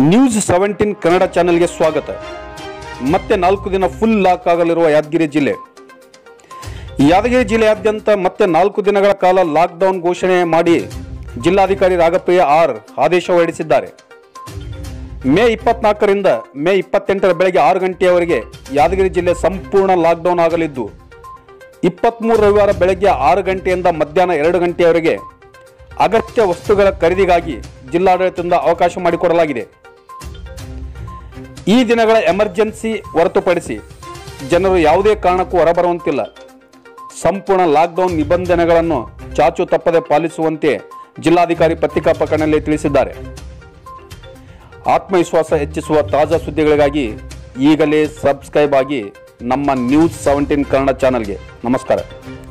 news seventeen Kannada ಚಾನೆಲ್ಗೆ ಸ್ವಾಗತ ಮತ್ತೆ ನಾಲ್ಕು ದಿನ ಫುಲ್ ಲಾಕ್ ಆಗಲಿರುವ ಯಾದಗಿರಿ ಜಿಲ್ಲೆ ಯಾದಗಿರಿ ಜಿಲ್ಲೆಯಾದ್ಯಂತ ಮತ್ತೆ ನಾಲ್ಕು ದಿನಗಳ ಕಾಲ ಲಾಕ್ಡೌನ್ ಘೋಷಣೆ ಮಾಡಿ ಜಿಲ್ಲಾಧಿಕಾರಿ ರಾಗಪ್ಪಯ್ಯ ಆರ್ ಆದೇಶ ಹೊರಡಿಸಿದ್ದಾರೆ ಮೇ ಇಪ್ಪತ್ನಾಲ್ಕರಿಂದ ಮೇ ಇಪ್ಪತ್ತೆಂಟರ ಬೆಳಗ್ಗೆ ಆರು ಗಂಟೆಯವರೆಗೆ ಯಾದಗಿರಿ ಜಿಲ್ಲೆ ಸಂಪೂರ್ಣ ಲಾಕ್ಡೌನ್ ಆಗಲಿದ್ದು ಇಪ್ಪತ್ತ್ಮೂರು ರವಿವಾರ ಬೆಳಗ್ಗೆ ಆರು ಗಂಟೆಯಿಂದ ಮಧ್ಯಾಹ್ನ ಎರಡು ಗಂಟೆಯವರೆಗೆ ಅಗತ್ಯ ವಸ್ತುಗಳ ಖರೀದಿಗಾಗಿ ಜಿಲ್ಲಾಡಳಿತದಿಂದ ಅವಕಾಶ ಮಾಡಿಕೊಡಲಾಗಿದೆ ಈ ದಿನಗಳ ಎಮರ್ಜೆನ್ಸಿ ಹೊರತುಪಡಿಸಿ ಜನರು ಯಾವುದೇ ಕಾರಣಕ್ಕೂ ಹೊರಬರುವಂತಿಲ್ಲ ಸಂಪೂರ್ಣ ಲಾಕ್ಡೌನ್ ನಿಬಂಧನೆಗಳನ್ನು ಚಾಚು ತಪ್ಪದೆ ಪಾಲಿಸುವಂತೆ ಜಿಲ್ಲಾಧಿಕಾರಿ ಪತ್ರಿಕಾ ಪ್ರಕಟಣೆಯಲ್ಲಿ ತಿಳಿಸಿದ್ದಾರೆ ಆತ್ಮವಿಶ್ವಾಸ ಹೆಚ್ಚಿಸುವ ತಾಜಾ ಸುದ್ದಿಗಳಿಗಾಗಿ ಈಗಲೇ ಸಬ್ಸ್ಕ್ರೈಬ್ ಆಗಿ ನಮ್ಮ ನ್ಯೂಸ್ ಸೆವೆಂಟೀನ್ ಕನ್ನಡ ಚಾನಲ್ಗೆ ನಮಸ್ಕಾರ